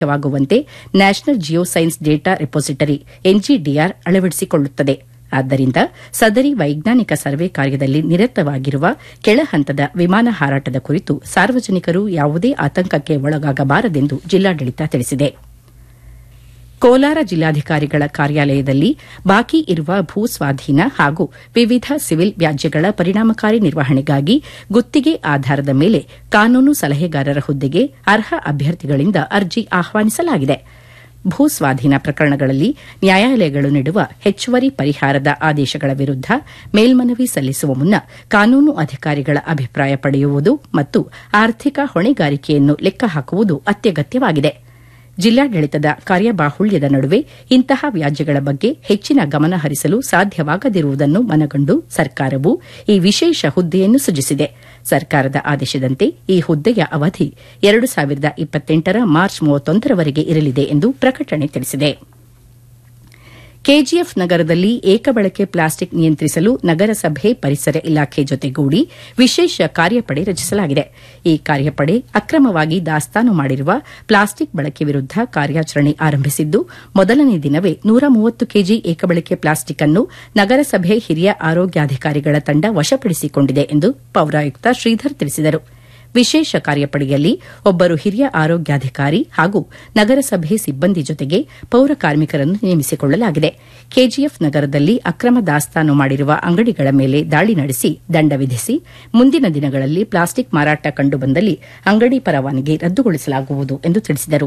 ವಾಗುವಂತೆ national geoscience data repository N G D R ಅಳವಡಿಸಿಕೊಳ್ಳುತ್ತದೆ ಆದ್ದರಿಂದ ಸದರಿ ವೈಜ್ಞಾನಿಕ ಸರ್ವೆ ಕಾರ್ಯದಲ್ಲಿ ನಿರತವಾಗಿರುವ ಕೆಳಹಂತದ ವಿಮಾನ ಹಾರಾಟದ ಕುರಿತು ಸಾರ್ವಜನಿಕರು ಯಾವುದೇ ಆತಂಕಕ್ಕೆ ಒಳಗಾಗಬಾರದೆಂದು ಜಿಲ್ಲಾಡಳಿತ ತಿಳಿಸಿದೆ ಕೋಲಾರ ಜಿಲ್ಲಾಧಿಕಾರಿಗಳ ಕಾರ್ಯಾಲಯದಲ್ಲಿ ಬಾಕಿ ಇರುವ ಭೂ ಸ್ವಾಧೀನ ಹಾಗೂ ವಿವಿಧ ಸಿವಿಲ್ ವ್ಯಾಜ್ಯಗಳ ಪರಿಣಾಮಕಾರಿ ನಿರ್ವಹಣೆಗಾಗಿ ಗುತ್ತಿಗೆ ಆಧಾರದ ಮೇಲೆ ಕಾನೂನು ಸಲಹೆಗಾರರ ಹುದ್ದೆಗೆ ಅರ್ಹ ಅಭ್ಯರ್ಥಿಗಳಿಂದ ಅರ್ಜಿ ಆಹ್ವಾನಿಸಲಾಗಿದೆ ಭೂ ಸ್ವಾಧೀನ ಪ್ರಕರಣಗಳಲ್ಲಿ ನ್ಯಾಯಾಲಯಗಳು ನೀಡುವ ಹೆಚ್ಚುವರಿ ಪರಿಹಾರದ ಆದೇಶಗಳ ವಿರುದ್ದ ಮೇಲ್ಮನವಿ ಸಲ್ಲಿಸುವ ಮುನ್ನ ಕಾನೂನು ಅಧಿಕಾರಿಗಳ ಅಭಿಪ್ರಾಯ ಪಡೆಯುವುದು ಮತ್ತು ಆರ್ಥಿಕ ಹೊಣೆಗಾರಿಕೆಯನ್ನು ಲೆಕ್ಕ ಹಾಕುವುದು ಅತ್ಯಗತ್ಯವಾಗಿದೆ ಜಿಲ್ಲಾಡಳಿತದ ಕಾರ್ಯಬಾಹುಳ್ಯದ ನಡುವೆ ಇಂತಹ ವ್ಯಾಜ್ಯಗಳ ಬಗ್ಗೆ ಹೆಚ್ಚಿನ ಗಮನ ಹರಿಸಲು ಸಾಧ್ಯವಾಗದಿರುವುದನ್ನು ಮನಗಂಡು ಸರ್ಕಾರವು ಈ ವಿಶೇಷ ಹುದ್ದೆಯನ್ನು ಸೃಜಿಸಿದೆ ಸರ್ಕಾರದ ಆದೇಶದಂತೆ ಈ ಹುದ್ದೆಯ ಅವಧಿ ಎರಡು ಸಾವಿರದ ಇಪ್ಪತ್ತೆಂಟರ ಮಾರ್ಚ್ ಮೂವತ್ತೊಂದರವರೆಗೆ ಇರಲಿದೆ ಎಂದು ಪ್ರಕಟಣೆ ತಿಳಿಸಿದೆ ಕೆಜಿಎಫ್ ನಗರದಲ್ಲಿ ಏಕಬಳಕೆ ಪ್ಲಾಸ್ಟಿಕ್ ನಿಯಂತ್ರಿಸಲು ನಗರಸಭೆ ಪರಿಸರ ಇಲಾಖೆ ಜೊತೆಗೂಡಿ ವಿಶೇಷ ಕಾರ್ಯಪಡೆ ರಚಿಸಲಾಗಿದೆ ಈ ಕಾರ್ಯಪಡೆ ಅಕ್ರಮವಾಗಿ ದಾಸ್ತಾನು ಮಾಡಿರುವ ಪ್ಲಾಸ್ಟಿಕ್ ಬಳಕೆ ವಿರುದ್ದ ಕಾರ್ಯಾಚರಣೆ ಆರಂಭಿಸಿದ್ದು ಮೊದಲನೇ ದಿನವೇ ನೂರ ಮೂವತ್ತು ಕೆಜಿ ಏಕಬಳಕೆ ಪ್ಲಾಸ್ಟಿಕ್ ಅನ್ನು ನಗರಸಭೆ ಹಿರಿಯ ಆರೋಗ್ಯಾಧಿಕಾರಿಗಳ ತಂಡ ವಶಪಡಿಸಿಕೊಂಡಿದೆ ಎಂದು ಪೌರಾಯುಕ್ತ ಶ್ರೀಧರ್ ತಿಳಿಸಿದರು ವಿಶೇಷ ಕಾರ್ಯಪಡೆಯಲ್ಲಿ ಒಬ್ಬರು ಹಿರಿಯ ಆರೋಗ್ಯಾಧಿಕಾರಿ ಹಾಗೂ ನಗರಸಭೆ ಸಿಬ್ಬಂದಿ ಜೊತೆಗೆ ಪೌರ ಕಾರ್ಮಿಕರನ್ನು ನೇಮಿಸಿಕೊಳ್ಳಲಾಗಿದೆ ಕೆಜಿಎಫ್ ನಗರದಲ್ಲಿ ಅಕ್ರಮ ದಾಸ್ತಾನು ಮಾಡಿರುವ ಅಂಗಡಿಗಳ ಮೇಲೆ ದಾಳಿ ನಡೆಸಿ ದಂಡ ವಿಧಿಸಿ ಮುಂದಿನ ದಿನಗಳಲ್ಲಿ ಪ್ಲಾಸ್ಟಿಕ್ ಮಾರಾಟ ಕಂಡುಬಂದಲ್ಲಿ ಅಂಗಡಿ ಪರವಾನಗಿ ರದ್ದುಗೊಳಿಸಲಾಗುವುದು ಎಂದು ತಿಳಿಸಿದರು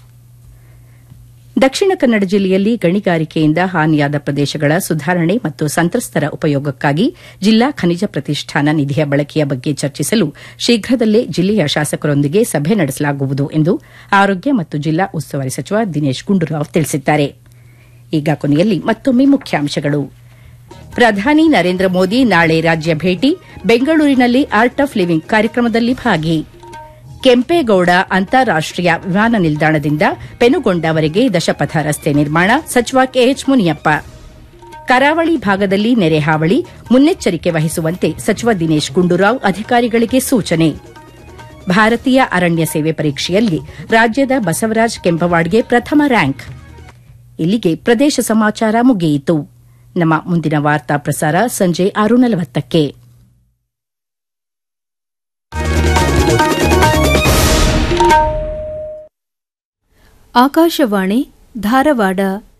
ದಕ್ಷಿಣ ಕನ್ನಡ ಜಿಲ್ಲೆಯಲ್ಲಿ ಗಣಿಗಾರಿಕೆಯಿಂದ ಹಾನಿಯಾದ ಪ್ರದೇಶಗಳ ಸುಧಾರಣೆ ಮತ್ತು ಸಂತ್ರಸ್ತರ ಉಪಯೋಗಕ್ಕಾಗಿ ಜಿಲ್ಲಾ ಖನಿಜ ಪ್ರತಿಷ್ಠಾನ ನಿಧಿಯ ಬಳಕೆಯ ಬಗ್ಗೆ ಚರ್ಚಿಸಲು ಶೀಘ್ರದಲ್ಲೇ ಜಿಲ್ಲೆಯ ಶಾಸಕರೊಂದಿಗೆ ಸಭೆ ನಡೆಸಲಾಗುವುದು ಎಂದು ಆರೋಗ್ಯ ಮತ್ತು ಜಿಲ್ಲಾ ಉಸ್ತುವಾರಿ ಸಚಿವ ದಿನೇಶ್ ಗುಂಡೂರಾವ್ ತಿಳಿಸಿದ್ದಾರೆ ಈಗ ಕೊನೆಯಲ್ಲಿ ಮತ್ತೊಮ್ಮೆ ಮುಖ್ಯಾಂಶಗಳು ಪ್ರಧಾನಿ ನರೇಂದ್ರ ಮೋದಿ ನಾಳೆ ರಾಜ್ಯ ಭೇಟಿ ಬೆಂಗಳೂರಿನಲ್ಲಿ ಆರ್ಟ್ ಆಫ್ ಲಿವಿಂಗ್ ಕಾರ್ಯಕ್ರಮದಲ್ಲಿ ಭಾಗಿ ಕೆಂಪೇಗೌಡ ಅಂತಾರಾಷ್ಟೀಯ ವಿಮಾನ ನಿಲ್ದಾಣದಿಂದ ಪೆನುಗೊಂಡವರೆಗೆ ದಶಪಥ ರಸ್ತೆ ನಿರ್ಮಾಣ ಸಚಿವ ಕೆಎಚ್ ಮುನಿಯಪ್ಪ ಕರಾವಳಿ ಭಾಗದಲ್ಲಿ ನೆರೆ ಹಾವಳಿ ಮುನ್ನೆಚ್ಚರಿಕೆ ವಹಿಸುವಂತೆ ಸಚಿವ ದಿನೇಶ್ ಗುಂಡೂರಾವ್ ಅಧಿಕಾರಿಗಳಿಗೆ ಸೂಚನೆ ಭಾರತೀಯ ಅರಣ್ಯ ಸೇವೆ ಪರೀಕ್ಷೆಯಲ್ಲಿ ರಾಜ್ಯದ ಬಸವರಾಜ್ ಕೆಂಪವಾಡ್ಗೆ ಪ್ರಥಮ ರ್ಯಾಂಕ್ ಇಲ್ಲಿಗೆ ಪ್ರದೇಶ ಸಮಾಚಾರ ಮುಗಿಯಿತು ನಮ್ಮ ಮುಂದಿನ ವಾರ್ತಾ ಪ್ರಸಾರ ಸಂಜೆ ಆರು ನಲವತ್ತಕ್ಕೆ ಆಕಾಶವಾಣಿ ಧಾರವಾಡ